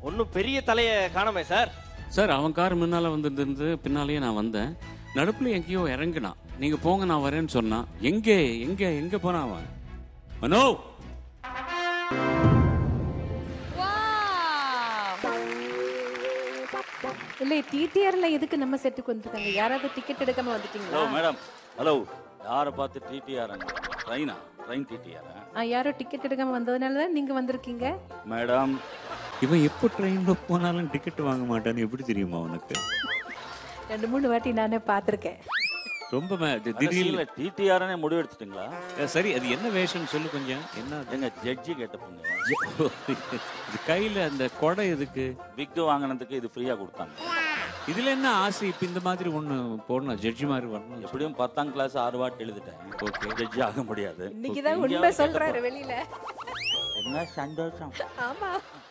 ஒன்றும் பெரிய தலையை காணோமே சார் சார் அவன் கார் முன்னால வந்துருந்து பின்னாலேயே நான் வந்தேன் நடுப்புல எங்கேயோ இறங்குனான் நீங்க போங்க நான் வரேன்னு சொன்னான் எங்கே எங்க எங்க போனான் அவன் மனோ இல்லை டிடிஆர்ல எதுக்கு நம்ம செட்டுக்கு வந்திருக்காங்க யாராவது டிக்கெட் எடுக்காம வந்துட்டீங்களா ஹலோ மேடம் ஹலோ யாரை பார்த்து டிடிஆர் ட்ரெயினா ட்ரெயின் டிடிஆரா ஆ, யாரோ டிக்கெட் எடுக்காம வந்ததுனால தான் நீங்க வந்திருக்கீங்க மேடம் இவன் எப்போ ட்ரெயின்ல போனாலும் டிக்கெட் வாங்க மாட்டான்னு எப்படி தெரியுமா உனக்கு ரெண்டு மூணு வாட்டி நானே பார்த்துருக்கேன் ரொம்ப ம- தி- திடீர்னு திடீர்னு டிடிஆர்னே முடிவு எடுத்துட்டீங்களா அஹ் சரி அது என்ன வேஷம் சொல்லு கொஞ்சம் என்ன அது? எங்க ஜட்ஜி கேட்டப்பங்க இது கையில அந்த கொடை எதுக்கு விக்கு வாங்கினதுக்கு இது ஃப்ரீயா கொடுத்தாங்க இதுல என்ன ஆசை இப்ப இந்த மாதிரி ஒண்ணு போடணும் ஜட்ஜி மாதிரி வரணும் எப்படியும் பத்தாம் கிளாஸ் ஆறு வாட்டி எழுதிட்டேன் ஓகே ஜட்ஜி ஆக முடியாது இன்னைக்கு தான் இங்க உண்மை வந்து சொல்றாரு வெளியில என்ன சந்தோஷம் ஆமா